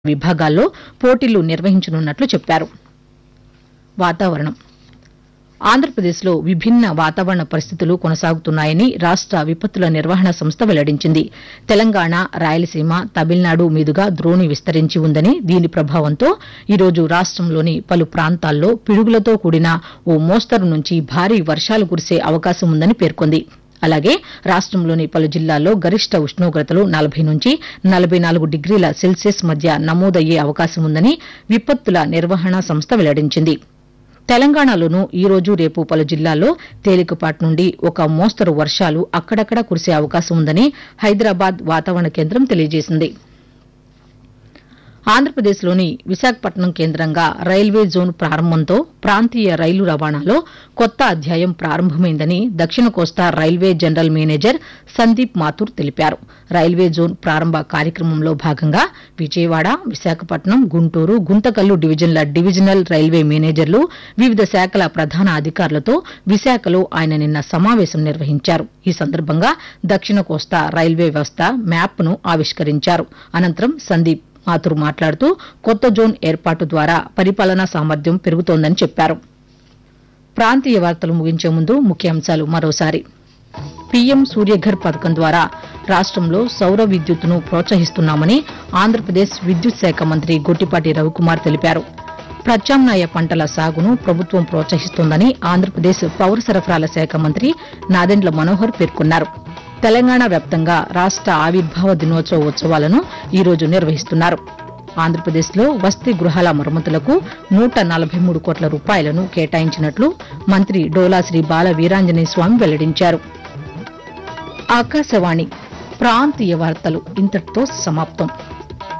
విభాగాల్లో పోటీలు నిర్వహించనున్నట్లు చెప్పారు వాతావరణం ఆంధ్రప్రదేశ్లో విభిన్న వాతావరణ పరిస్థితులు కొనసాగుతున్నాయని రాష్ట విపత్తుల నిర్వహణ సంస్థ వెల్లడించింది తెలంగాణ రాయలసీమ తమిళనాడు మీదుగా ద్రోణి విస్తరించి ఉందని దీని ప్రభావంతో ఈరోజు రాష్టంలోని పలు ప్రాంతాల్లో పిడుగులతో కూడిన ఓ మోస్తరు నుంచి భారీ వర్షాలు కురిసే అవకాశం ఉందని పేర్కొంది అలాగే రాష్టంలోని పలు జిల్లాల్లో గరిష్ట ఉష్ణోగ్రతలు నలభై నుంచి నలభై నాలుగు డిగ్రీల సెల్సియస్ మధ్య నమోదయ్యే అవకాశం ఉందని విపత్తుల నిర్వహణ సంస్థ వెల్లడించింది తెలంగాణలోనూ ఈ రోజు రేపు పలు జిల్లాల్లో తేలికపాటి నుండి ఒక మోస్తరు వర్షాలు అక్కడక్కడ కురిసే అవకాశం ఉందని హైదరాబాద్ వాతావరణ కేంద్రం తెలియజేసింది ఆంధ్రప్రదేశ్లోని విశాఖపట్నం కేంద్రంగా రైల్వే జోన్ ప్రారంభంతో ప్రాంతీయ రైలు రవాణాలో కొత్త అధ్యాయం ప్రారంభమైందని దక్షిణ కోస్తా railway general manager Sandeep Mathur తెలిపారు రైల్వే జోన్ ప్రారంభ కార్యక్రమంలో భాగంగా విజయవాడ విశాఖపట్నం గుంటూరు గుంతకల్లు డివిజన్ల డివిజనల్ రైల్వే మేనేజర్లు వివిధ శాఖల ప్రధాన అధికారులతో విశాఖలో ఆయన నిన్న సమావేశం నిర్వహించారు ఈ సందర్భంగా దక్షిణ కోస్తా రైల్వే వ్యవస్థ మ్యాప్ను ఆవిష్కరించారు అనంతరం సందీప్ మాథుర్ మాట్లాడుతూ కొత్త జోన్ ఏర్పాటు ద్వారా పరిపాలనా సామర్థ్యం పెరుగుతోందని చెప్పారు ప్రాంతీయ వార్తలు ముగించే ముందు ముఖ్యాంశాలు మరోసారి పీఎం సూర్యఘర్ పథకం ద్వారా రాష్టంలో సౌర విద్యుత్తును ప్రోత్సహిస్తున్నామని ఆంధ్రప్రదేశ్ విద్యుత్ శాఖ మంత్రి గొట్టిపాటి రవికుమార్ తెలిపారు ప్రత్యామ్నాయ పంటల సాగును ప్రభుత్వం ప్రోత్సహిస్తోందని ఆంధ్రప్రదేశ్ పౌర సరఫరాల శాఖ మంత్రి నాదెండ్ల మనోహర్ పేర్కొన్నారు తెలంగాణ వ్యాప్తంగా రాష్ట ఆవిర్భావ దినోత్సవ ఉత్సవాలను ఈ రోజు నిర్వహిస్తున్నారు ఆంధ్రప్రదేశ్లో వసతి గృహాల మరమ్మతులకు నూట నలభై మూడు కోట్ల రూపాయలను కేటాయించినట్లు మంత్రి డోలా శ్రీ బాల వీరాంజనేయ స్వామి వెల్లడించారు ఆకాశవాణి ప్రాంతీయ వార్తలు ఇంతటితో సమాప్తం